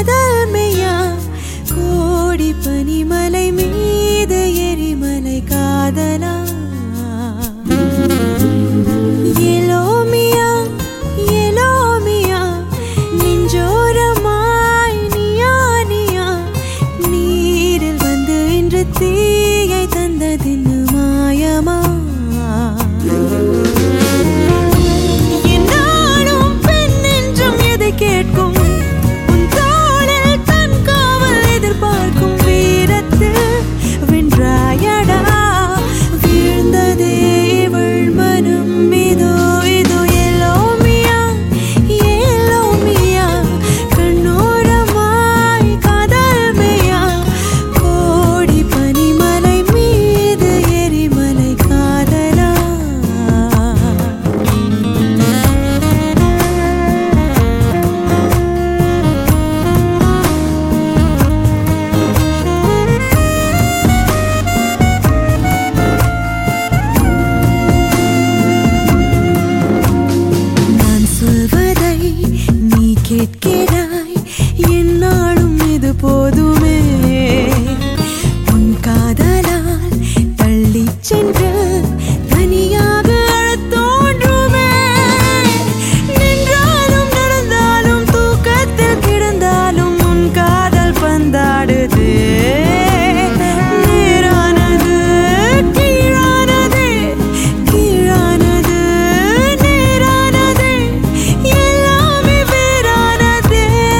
காதல்மையா கோடி பனிமலை மீது எரிமலை காதலா எலோமியா எலோமியா நெஞ்சோரமாய் நியா நியா நீரில் வந்து இன்று தீயை தந்ததின்னு மாயமா என்னாலும் பெண் என்றும் எதை கேட்கும் உன் தோளில் தன் காவல் எதிர்பார்க்கும் வீரத்தில் வென்றாயடா வீழ்ந்ததே இவள் மனம் இதோ இதோ எல்லோமியா எல்லோமியா கண்ணோரமாய் காதல்மையா கோடி பனிமலை மீது எரிமலை காதலா நான் சொல்வதை நீ கேட்கிறாய் என்னாலும் இது போதுமே உன் காதலால் தள்ளிச் சென்று தனியாக அழத் தோன்றுமே நின்றாலும் நடந்தாலும் தூக்கத்தில் கிடந்தாலும் உன் காதல் பந்தாடுதே நேரானது கீழானதே கீழானது நேரானதே எல்லாமே வேறானதே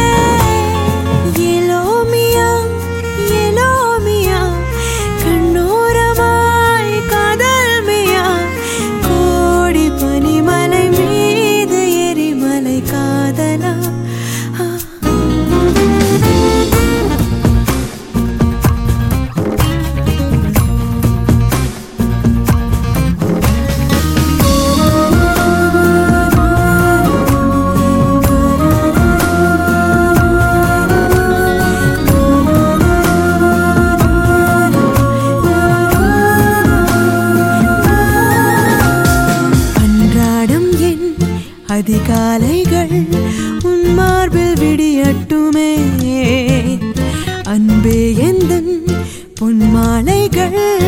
எலோமியா எலோமியா கண்ணோரமாய் காதல்மையா கோடி பனிமலை மீது எரிமலை காதலா ஆ அன்றாடம் என் அதிகாலைகள் உன் மார்பில் விடியட்டுமே அன்பே எந்தன் பொன்மாலைகள்